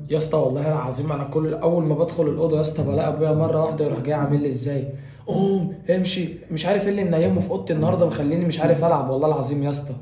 يا اسطى والله العظيم انا كل اول ما بدخل الاوضه يا اسطى بلاقي ابويا مره واحده يروح جاي عامل لي ازاي قوم امشي مش عارف ايه اللي منيمه في اوضتي النهارده مخليني مش عارف العب والله العظيم يا اسطى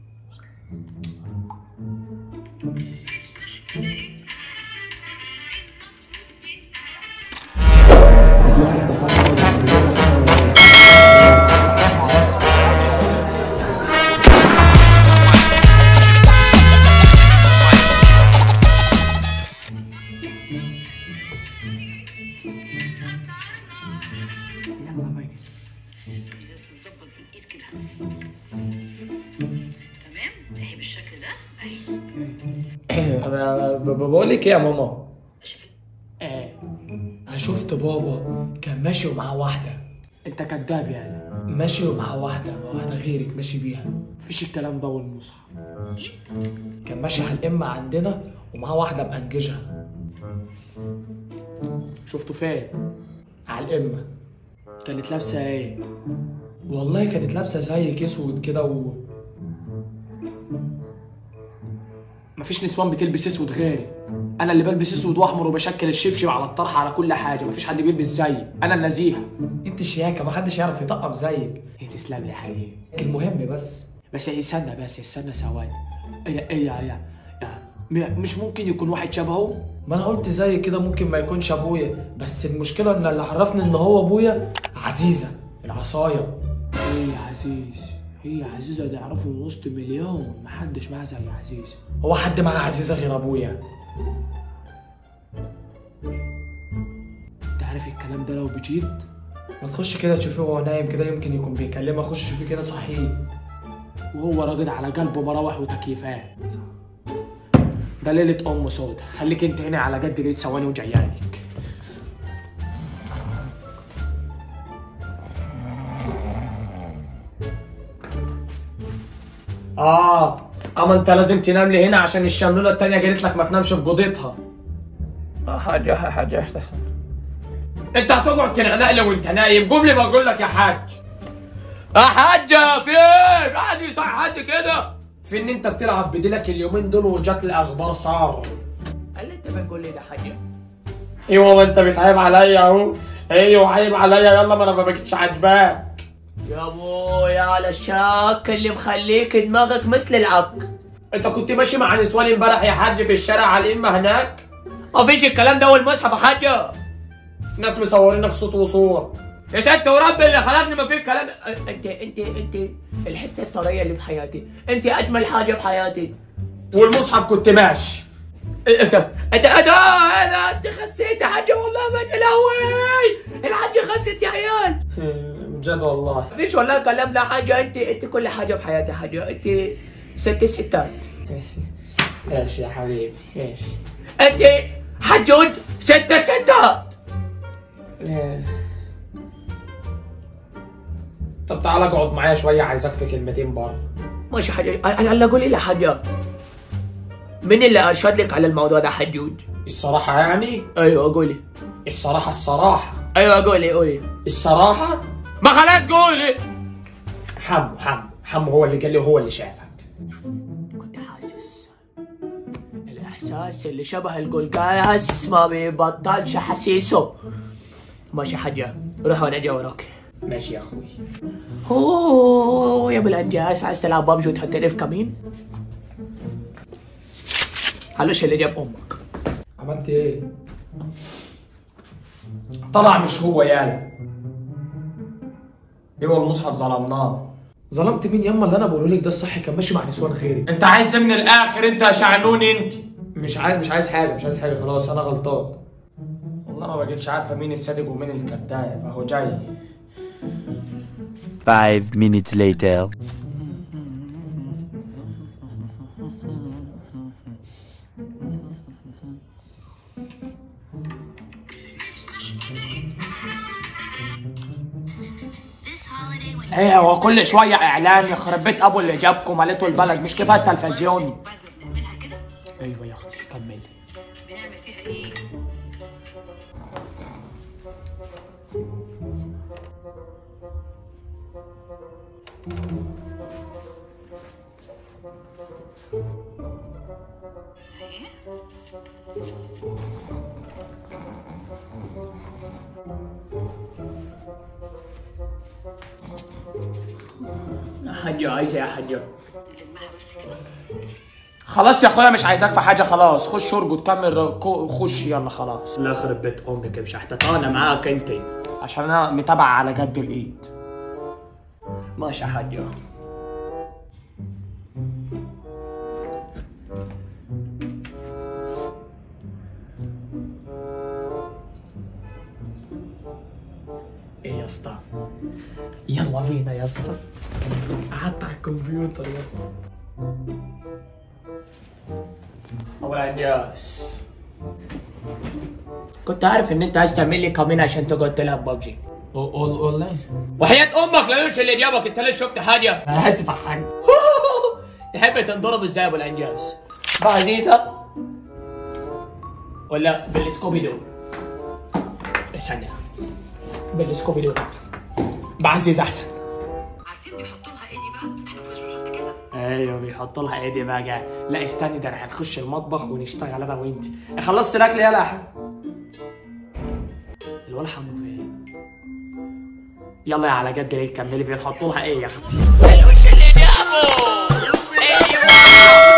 بس تظبط بالايد كده تمام اهي بالشكل ده اهي انا ب- ب- بقول لك ايه يا ماما شوف آه. انا شفت بابا كان ماشي ومعاه واحده انت كداب يعني ماشي ومعاه واحده واحده غيرك ماشي بيها مفيش الكلام ده والمصحف كان ماشي على الامه عندنا ومعاه واحده مأنججها شفته فين على الامه كانت لابسه ايه والله كانت لابسه زي اسود كده و... مفيش نسوان بتلبس اسود غيري انا اللي بلبس اسود واحمر وبشكل الشبشب على الطرحه على كل حاجه مفيش حد بيلبس زيي انا النزيهه انت شياكه محدش يعرف يطقم زيك هي تسلم لي حقيقي المهم بس بس هي استنى بس استنى ثواني ايه ايه يا يا يا م- مش ممكن يكون واحد شبهه ما انا قلت زي كده ممكن ما يكونش ابويا بس المشكله ان اللي عرفني ان هو ابويا عزيزه العصايه ايه يا عزيز هي عزيزه دي اعرفه من وسط مليون محدش معاه زي عزيز هو حد معاه عزيزه غير ابويا انت عارف الكلام ده لو بجد ما تخش كده تشوفيه وهو نايم كده يمكن يكون بيكلمها خش شوفيه كده صحيح وهو راجل على قلبه مراوح وتكييفات ده ليلة أم سودا خليك انت هنا على قد ليلة ثواني وجايالك اه اما انت لازم تنام لي هنا عشان الشملوله التانية قالت لك ما تنامش في جودتها حاجة حاجة انت هتقعد تنقنق لي وانت نايم قوم لي بقول لك يا حاج يا حاجة في ايه؟ قاعد يصحي حد كده في ان انت بتلعب بديلك اليومين دول وجات لي اخبار صار اللي انت بتقول لي ده حاجة ايوه ما انت بتعيب عليا اهو ايوه عيب عليا يلا ما انا ما بقتش عاجباك يا ابويا على الشك اللي مخليك دماغك مثل العك انت كنت ماشي مع نسوان امبارح يا حاج في الشارع على الامه هناك مفيش الكلام ده والمصحف يا حاجة ناس مصورينك صوت وصوره يا ست ورب اللي خلقني ما فيه الكلام انت انت انت الحتة الطرية اللي في حياتي انت اجمل حاجة في حياتي والمصحف كنت ماشي انت انت انت انا انت خسيت يا حاجة والله من الهوي الحاجة خست يا عيال بجد والله مفيش والله كلام لا حاجة انت انت كل حاجة في حياتي حاجة انت ست الستات ماشي يا حبيبي ماشي انت حجوج ست الستات طب تعالى اقعد معايا شويه عايزك في كلمتين بره ماشي حاجة انا انا قولي لي حاجة مين اللي ارشد لك على الموضوع ده حجوج؟ الصراحه يعني ايوه قولي الصراحه الصراحه ايوه قولي قولي الصراحه ما خلاص قولي حمو حمو حمو هو اللي قال لي وهو اللي شافك كنت حاسس الاحساس اللي شبه القلقاس ما بيبطلش حسيسه ماشي حاجة روح وانا جاي وراك ماشي يا اخوي اوه يا بالانجاز عايز تلعب بابجي وتحطني في كمين هلوش اللي جاب امك عملت ايه طلع مش هو يالا ايوه المصحف ظلمناه ظلمت مين ياما اللي انا بقوله لك ده الصح كان ماشي مع نسوان غيري انت عايز إيه من الاخر انت يا شعنون انت مش عايز مش عايز حاجه مش عايز حاجه خلاص انا غلطان والله ما بقتش عارفه مين الصادق ومين الكذاب اهو جاي Five minutes later. ايه هو كل شوية اعلان يخرب بيت ابو اللي جابكم مالته البلد مش كفاية التلفزيون بعد ما بنعملها كده ايوه يا اختي كملي بنعمل فيها ايه اهي حاجة عايزة يا حاجة نلمها بس كده خلاص يا اخويا مش عايزاك في حاجة خلاص خش ارجد كمل كو- خش يلا خلاص الله يخرب بيت امك مش هحتطانة معاك انت عشان انا متابع على جد الايد ماشي يا حاجة ايه يا اسطى يلا بينا يا اسطى قعدت على الكمبيوتر يا اسطى أولا ياس كنت عارف ان انت عايز تعمل لي كمين عشان تقعد تلعب ببجي والله وحياة امك لا يوش اللي جابك انت ليه شفت حاجة انا اسف يا حاج تحب تنضرب ازاي يا ابو الانجاز بعزيزة ولا بالسكوبي دو استنى بالسكوبي دو بعزيز احسن عارفين بيحطوا لها ايه دي بقى احنا كناش بنحط كده ايوه بيحط لها ايه دي بقى جاي. لا استني ده انا هنخش المطبخ ونشتغل انا وانت خلصت الاكل يلا يا حاج الولا حمو فين يلا يا على جد ليه تكملي فين حطوا لها ايه يا اختي الوش اللي جابه ايوه